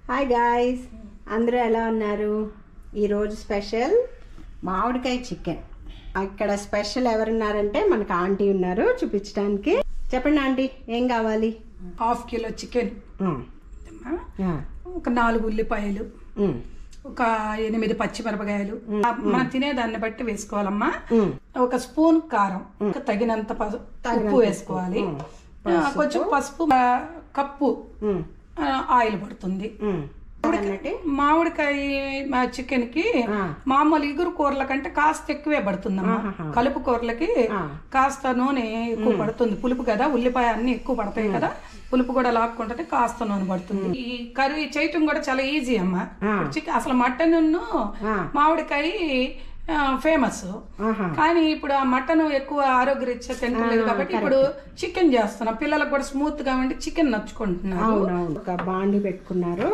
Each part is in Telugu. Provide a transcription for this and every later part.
హాయ్ గాయ్స్ అందరూ ఎలా ఉన్నారు ఈరోజు స్పెషల్ మామిడికాయ చికెన్ అక్కడ స్పెషల్ ఎవరున్నారంటే మనకు ఆంటీ ఉన్నారు చూపించడానికి చెప్పండి ఆంటీ ఏం కావాలి హాఫ్ కిలో చికెన్ ఉమ్, ఆ, ఒక నాలుగు ఉల్లిపాయలు ఉమ్, ఒక ఎనిమిది పచ్చిమిరపకాయలు మనం తినేదాన్ని బట్టి వేసుకోవాలమ్మా ఉమ్, ఒక స్పూన్ కారం ఒక తగినంత పసు- ఉప్పు వేసుకోవాలి ఆ, కొంచెం పసుపు ఆ, కప్పు ఉమ్, ఆ, ఆయిల్ పడుతుంది ఉమ్. అన్నట్టు మామిడికాయ మా చికెన్ కి ఆ. మామూలు ఇగురు కూరల కంటే కాస్త ఎక్కువే పడుతుందమ్మా ఆహాహా. కలుపు కూరలకి ఆ. కాస్త నూనె ఎక్కువ పడుతుంది పులుపు కదా ఉల్లిపాయ అన్ని ఎక్కువ పడతాయి కదా పులుపు కూడా లాక్కుంటే కాస్త నూనె పడుతుంది ఈ కర్రీ చేయటం కూడా చాలా ఈజీ అమ్మా ఆ. చికెన్ అసలు మటన్ ఆ. మామిడికాయ ఫేమస్ ఆహా కానీ ఇప్పుడు ఆ మటన్ ఎక్కువ ఆరోగ్యరీత్యా తింటలేదు కాబట్టి ఇప్పుడు చికెన్ చేస్తున్నాం పిల్లలకు కూడా స్మూత్ గా ఉండి చికెన్ నచ్చుకుంటున్నారు అవునవును ఒక బాండి పెట్టుకున్నారు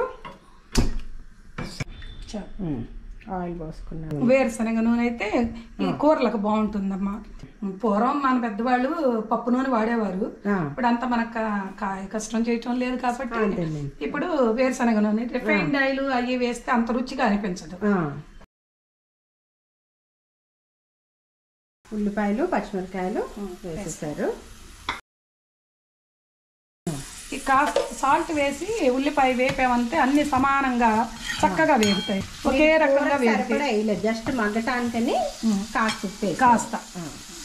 చా. ఉమ్, ఆయిల్ పోసుకున్నారు వేరుశనగ నూనె అయితే ఈ కూరలకు బాగుంటుందమ్మా పూర్వం మన పెద్దవాళ్ళు పప్పు నూనె వాడేవారు ఆ, ఇప్పుడు అంతా మనకు కా- కాయ కష్టం చేయటం లేదు కాబట్టి అంతేనండి. ఇప్పుడు వేరుశనగ నూనె రిఫైన్డ్ ఆయిల్ అవి వేస్తే అంత రుచిగా అనిపించదు ఆ. ఉల్లిపాయలు పచ్చిమిరపకాయలు వేసేసారు ఈ కాస్త సాల్ట్ వేసి ఉల్లిపాయ వేపామంటే అన్ని సమానంగా చక్కగా వేగుతాయి ఒకే రకంగా వేగుతాయి సరిపడా వేయలేదు జస్ట్ మగ్గటానికని కాస్త ఉప్పు వేసి. కాస్త ఆ.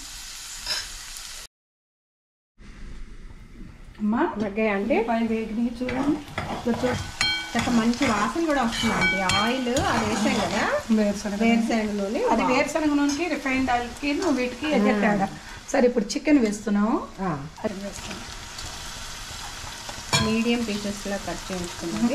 అమ్మా మగ్గాయి అంటే ఉల్లిపాయ వేగినాయి చూడండి ఇదిగో చూడు. చక్క మంచి వాసన కూడా వస్తుంది అంటే ఆయిల్ అది వేసాం కదా వేరుశనగ వేరుశనగ నూనె అది వేరుశనగ నూనెకి రిఫైన్డ్ ఆయిల్కి వీటికి అదే తేడా సరే ఇప్పుడు చికెన్ వేస్తున్నాము ఆ, అది వేస్తున్నాం మీడియం పీసెస్ లో కట్ చేయించుకున్నది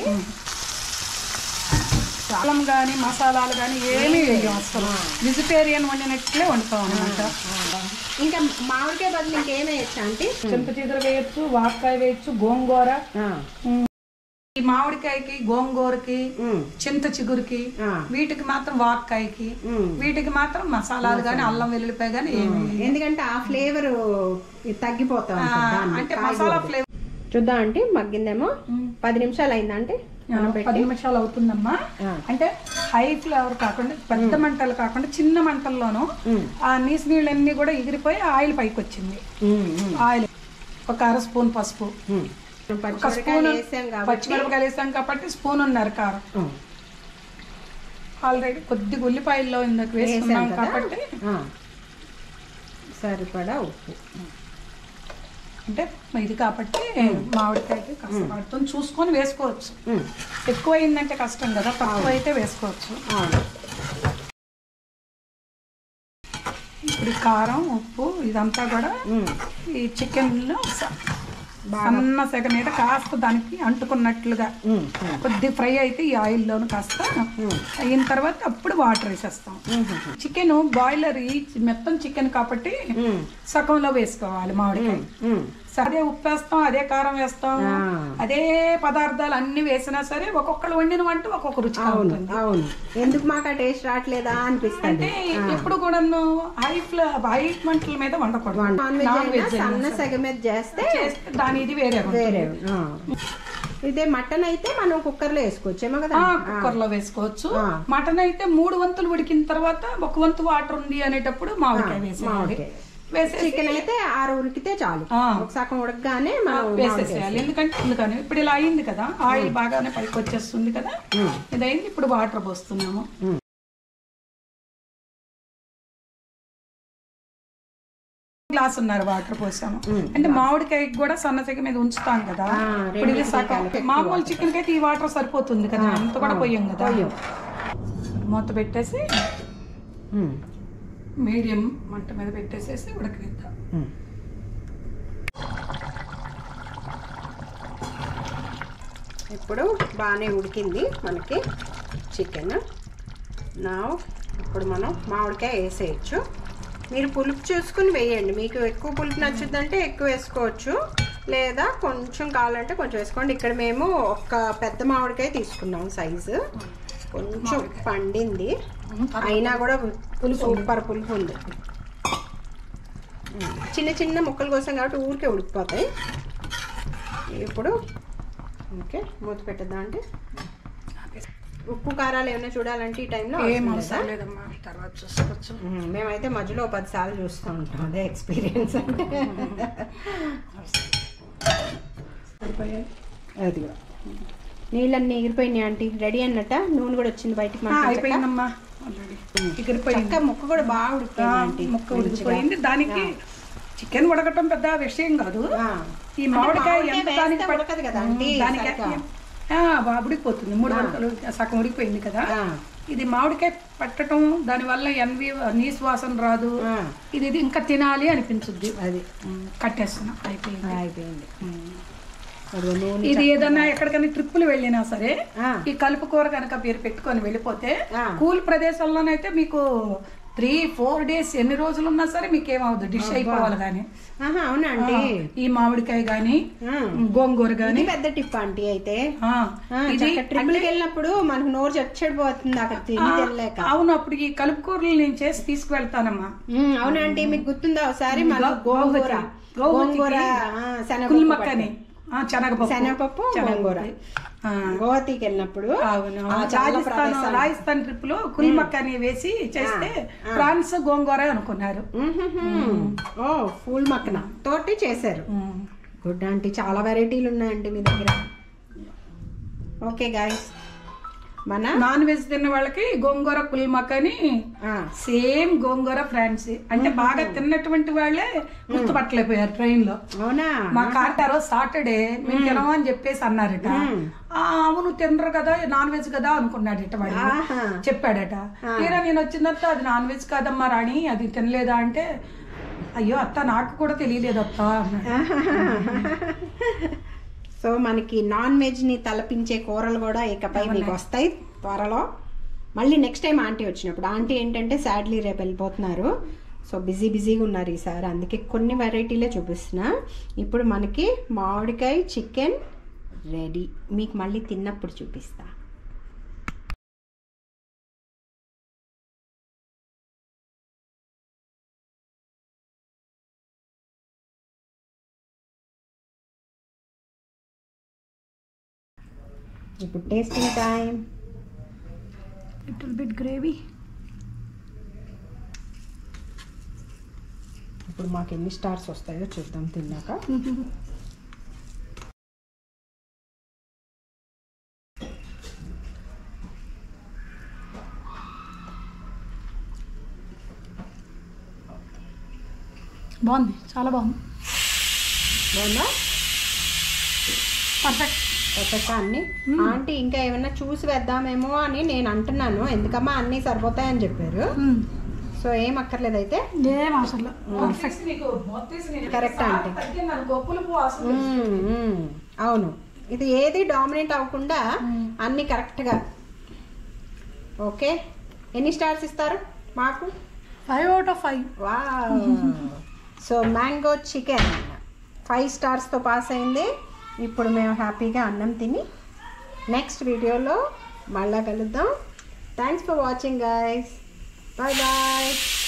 అల్లం కానీ మసాలాలు కానీ ఏమీ వేయం అసలు వెజిటేరియన్ వండినట్లే వండుతాం అనమాట ఆ. ఇంకా మామిడికాయ బదులు ఇంకేం వేయచ్చా అంటే చింత చిగురు వేయచ్చు వాక్కాయ వేయచ్చు గోంగూర ఆ, ఈ మామిడికాయకి గోంగూరకి ఉమ్, చింత చిగురుకి ఆ, వీటికి మాత్రం వాక్కాయకి ఉమ్. వీటికి మాత్రం మసాలాలు కానీ అల్లం వెల్లుల్లిపాయ కానీ ఏమి ఎందుకంటే ఆ ఫ్లేవర్ తగ్గిపోతా ఉంటుంది దాన్ని. అంటే మసాలా ఫ్లేవర్ చూద్దాం అంటే మగ్గిందేమో పది నిమిషాలు అయిందా అంటే పది నిమిషాలు అవుతుందమ్మా ఆ. అంటే హై ఫ్లేవర్ కాకుండా పెద్ద మంటలు కాకుండా చిన్న మంటల్లోనూ ఉమ్, ఆ నీసు నీళ్ళన్నీ కూడా ఎగిరిపోయి ఆయిల్ పైకి వచ్చింది ఉమ్, ఉమ్, ఆయిల్ ఒక అర స్పూన్ పసుపు ఉమ్. ఒక పచ్చిమిరపకాయలు స్పూన్ వేసాం కాబట్టి పచ్చిమిరపకాయలు వేసాం కాబట్టి స్పూన్ ఉన్నారు కారం ఉమ్, ఆల్రెడీ కొద్దిగా ఉల్లిపాయల్లో ఇందాక వేసుకున్నాం వేసాం కదా కాబట్టి ఆ. సరిపడా ఉప్పు అంటే ఇది కాబట్టి మామిడికాయకి కాస్త పడుతుంది చూసుకొని వేసుకోవచ్చు ఉమ్, ఎక్కువ అయిందంటే కష్టం కదా తక్కువ అయితే వేసుకోవచ్చు అవును ఇప్పుడు ఈ కారం ఉప్పు ఇదంతా కూడా ఉమ్, ఈ చికెన్లో సన్న సెగ మీద కాస్త దానికి అంటుకున్నట్లుగా ఉమ్, ఉమ్, కొద్ది ఫ్రై అయితే ఈ ఆయిల్లోను కాస్త ఉమ్, అయిన తర్వాత అప్పుడు వాటర్ వేసేస్తాం ఉమ్, చికెన్ బాయిలర్ ఈ మెత్తం చికెన్ కాబట్టి ఉమ్, సగంలో వేసుకోవాలి మామిడికాయ ఉమ్. అదే ఉప్పు వేస్తాం అదే కారం వేస్తాం ఆ. అదే పదార్థాలు అన్ని వేసినా సరే ఒక్కొక్కరు వండిన వంట ఒక్కొక్క రుచిగా అవును ఉంటుంది అవును ఎందుకు మాకు ఆ టేస్ట్ రావట్లేదా అనిపిస్తుంది అంటే ఎప్పుడు కూడా హై ఫ్లే హై మంటల మీద వండకూడదు నాన్ వెజ్ నాన్ అయినా వెజ్ సన్న సెగ మీద చేస్తే చేస్తే దాని ఇది వేరే ఉంటుంది. వేరే ఆ. ఇదే మటన్ అయితే మనం కుక్కర్లో వేసుకోవచ్చేమో కదా ఆ, కుక్కర్ లో వేసుకోవచ్చు ఆ. మటన్ అయితే మూడు వంతులు ఉడికిన తర్వాత ఒక వంతు వాటర్ ఉంది అనేటప్పుడు మామిడికాయ వేసేయాలి మామిడికాయ. వేసేసి చికెన్ అయితే ఆరు ఉడికితే చాలు ఆ. ఒక సగం ఉడకగానే మనం వేసేసేయాలి ఎందుకంటే ఎందుకని ఇప్పుడు ఇలా అయింది కదా ఆయిల్ బాగానే పైకి వచ్చేస్తుంది కదా ఉమ్. ఇది అయింది ఇప్పుడు వాటర్ పోస్తున్నాము ఉమ్. గ్లాస్ ఉన్నారు వాటర్ పోసాము ఉమ్. అంటే మామిడికాయకి కూడా సన్నసెగ మీద ఉంచుతాం కదా ఆ, ఇప్పుడు ఇది రెండింటికి సగం కలిపి మామూలు చికెన్ కి అయితే ఈ వాటర్ సరిపోతుంది కదా అంత కూడా పోయాం కదా పోయాం. మూత పెట్టేసి ఉమ్. మీడియం మంట మీద పెట్టేసేసి ఉడకనిద్దాం ఉమ్. ఇప్పుడు బాగానే ఉడికింది మనకి చికెన్ నా ఇప్పుడు మనం మామిడికాయ వేసేయచ్చు మీరు పులుపు చూసుకుని వేయండి మీకు ఎక్కువ పులుపు నచ్చుద్దంటే ఎక్కువ వేసుకోవచ్చు లేదా కొంచెం కావాలంటే కొంచెం వేసుకోండి ఇక్కడ మేము ఒక పెద్ద మామిడికాయ తీసుకున్నాం సైజు కొంచెం పండింది అయినా కూడా పులుపు సూపర్ పులుపు ఉంది చిన్న చిన్న ముక్కల కోసం కాబట్టి ఊరికే ఉడికిపోతాయి ఇప్పుడు ఓకే మూత పెట్టేద్దాం అంటే ఉప్పు కారాలు ఏమైనా చూడాలంటే ఈ టైంలో ఏం అవసరం లేదా? అవసరం లేదమ్మా తర్వాత చూసుకోవచ్చు మ్మ్. మేమైతే మధ్యలో ఓ పది సార్లు చూస్తూ ఉంటాం అదే ఎక్స్పీరియన్స్ అంటే సరిపోయాయి అది కూడా నీళ్ళన్నీ ఎగిరిపోయినాయి ఆంటీ రెడీ అన్నట్ట నూనె కూడా వచ్చింది బయటికి ఆ, మనకి చక్క. అయిపోయిందమ్మా ఆల్రెడీ ఎగిరిపోయింది చక్క ముక్క కూడా బాగా ఆ, ఉడికిపోయింది ఆంటీ ముక్క ఉడికిపోయింది దానికి చికెన్ ఉడకటం పెద్ద విషయం కాదు ఆ. ఈ అంటే మామిడికాయ మామిడికాయ ఎంత వేస్తే దానికి పట్- ఉడకదు కదా ఆంటీ, ఉమ్, దానికి సరిగ్గా. ఆ, బా- ఉడికిపోతుంది మూడు ఉడకలు సగం ఉడికిపోయింది కదా ఆ. ఇది మామిడికాయ పట్టడం దానివల్ల ఎన్వి నీసు వాసన రాదు ఆ. ఇది ఇది ఇంకా తినాలి అనిపించుద్ది అది ఉమ్, కట్టేస్తున్నా అయిపోయింది అయిపోయింది అదిగో నూనె ఇది ఏదన్నా ఎక్కడికైనా ట్రిప్పులు వెళ్ళినా సరే ఆ. ఈ కలుపు కూర కనుక మీరు పెట్టుకొని వెళ్ళిపోతే ఆ. కూల్ ప్రదేశంలోనైతే మీకు త్రీ ఫోర్ డేస్ ఎన్ని రోజులు ఉన్నా సరే మీకు ఏమవుతుంది డిష్ అయిపోవాలి కానీ ఆహా అవునా ఆంటీ ఈ మామిడికాయ గాని ఆ. గోంగూర ఇది గాని పెద్ద టిప్ ఆంటీ అయితే ఆ, ఆ, ఇది చక్క ట్రిపుల్కి వెళ్ళినప్పుడు మనకు నోరు చచ్చడిపోతుంది అక్కడ తిని తినలేక అవును అప్పుడు ఈ కలుపు కూరలు నేను చేసి తీసుకువెళ్తానమ్మా మ్మ్, అవునండి మీకు గుర్తుందా ఒకసారి మన గో- గోంగూర గోగతి. గోగతికి గోంగూర ఆ, శనగపప్పు కుల్మక్కని ఆ, శనగపప్పు శనగపప్పు గోంగూర ఆ, గోవాతీకి వెళ్ళినప్పుడు అవును ఆ, చాలా రాజస్థాన్ ప్రదేశాలు రాజస్థాన్ ట్రిప్ లో కుల్మక్కని వేసి చేస్తే ప్రాన్స్ గోంగూర అనుకున్నారు మ్మ్హ్మ్. ఓ ఫూల్ మక్కన తోటి చేశారు ఉమ్. గుడ్ ఆంటీ చాలా వెరైటీలు ఉన్నాయండి మీ దగ్గర ఓకే గాయస్ మన నాన్ వెజ్ తిన్న వాళ్ళకి గోంగూర కుల్మక్కని ఆ, సేమ్ గోంగూర ఫ్రాన్స్ అంటే బాగా తిన్నటువంటి వాళ్ళే గుర్తుపట్టలేకపోయారు ట్రైన్ లో అవునా మా కార్ట్ ఆ రోజు సాటర్డే మేము తినము అని చెప్పేసి అన్నారట ఆ, అవును తినరు కదా నాన్ వెజ్ కదా అనుకున్నాడట వాడు ఆహా. చెప్పాడట తీరా నేను వచ్చిన తర్వాత అది నాన్ వెజ్ కాదమ్మా రాణి అది తినలేదా అంటే అయ్యో అత్త నాకు కూడా తెలియలేదు అత్త అన్నాడు. సో మనకి నాన్ వెజ్ని తలపించే కూరలు కూడా ఇకపై మీకు వస్తాయి త్వరలో మళ్ళీ నెక్స్ట్ టైం ఆంటీ వచ్చినప్పుడు ఆంటీ ఏంటంటే సాడ్లీ రేపు వెళ్ళిపోతున్నారు సో బిజీ బిజీగా ఉన్నారు ఈసారి అందుకే కొన్ని వెరైటీలే చూపిస్తున్నా ఇప్పుడు మనకి మామిడికాయ చికెన్ రెడీ మీకు మళ్ళీ తిన్నప్పుడు చూపిస్తా ఇప్పుడు tasting time little bit gravy ఇప్పుడు మాకు ఎన్ని స్టార్స్ వస్తాయో చూద్దాం తిన్నాక బాగుంది చాలా బాగుంది బాగుందా పర్ఫెక్ట్ ఒక్కొక్క అన్ని ఆంటీ ఇంకా ఏమన్నా చూసి వేద్దామేమో అని నేను అంటున్నాను ఎందుకమ్మా అన్నీ సరిపోతాయని చెప్పారు సో ఏం అక్కర్లేదు అయితే ఏం అవసరం లేదు పర్ఫెక్ట్ నీకు కరెక్ట్ ఆంటీ పులుపు వాసన మ్మ్, మ్మ్. అవును ఇది ఏది డామినేట్ అవ్వకుండా అన్ని కరెక్ట్గా ఓకే ఎన్ని స్టార్స్ ఇస్తారు మాకు ఫైవ్ అవుట్ ఆఫ్ ఫైవ్ వా సో మ్యాంగో చికెన్ ఫైవ్ స్టార్స్తో పాస్ అయింది ఇప్పుడు మేము హ్యాపీగా అన్నం తిని నెక్స్ట్ వీడియోలో మళ్ళా కలుద్దాం thanks for watching guys bye bye